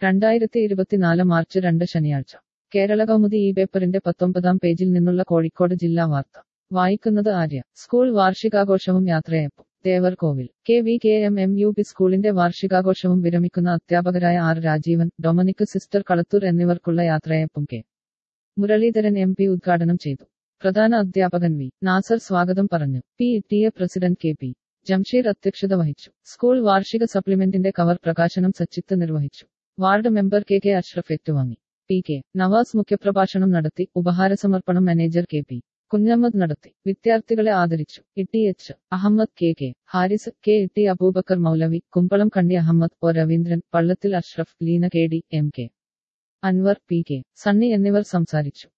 രണ്ടായിരത്തി ഇരുപത്തിനാല് മാർച്ച് രണ്ട് ശനിയാഴ്ച കേരള കൗമുദി ഈ പേപ്പറിന്റെ പത്തൊമ്പതാം പേജിൽ നിന്നുള്ള കോഴിക്കോട് ജില്ലാ വാർത്ത വായിക്കുന്നത് ആര്യ സ്കൂൾ വാർഷികാഘോഷവും യാത്രയപ്പും Devarkovil K V K M M U P സ്കൂളിന്റെ വാർഷികാഘോഷവും വിരമിക്കുന്ന അധ്യാപകരായ R Rajeevan Dominic sister Kalathoor എന്നിവർക്കുള്ള യാത്രയപ്പും കെ മുരളീധരൻ എം പി ഉദ്ഘാടനം ചെയ്തു പ്രധാന അധ്യാപകൻ വി നാസർ സ്വാഗതം പറഞ്ഞു P T A president K P Jamsheer അധ്യക്ഷത വഹിച്ചു സ്കൂൾ വാർഷിക സപ്ലിമെന്റിന്റെ കവർ പ്രകാശനം സച്ചിത്ത് നിർവഹിച്ചു ward member K K Ashraf ഏറ്റുവാങ്ങി പി കെ നവാസ് മുഖ്യപ്രഭാഷണം നടത്തി ഉപഹാരസമർപ്പണം മാനേജർ കെ പി കുഞ്ഞമ്മദ് നടത്തി വിദ്യാർത്ഥികളെ ആദരിച്ചു E T H Ahammed K K Haris K E T Aboobacker Moulavi Kumbalam Kanni Ahammed O Raveendran Pallathil Ashraf Leena K D M K Anvar P K Sunny എന്നിവർ സംസാരിച്ചു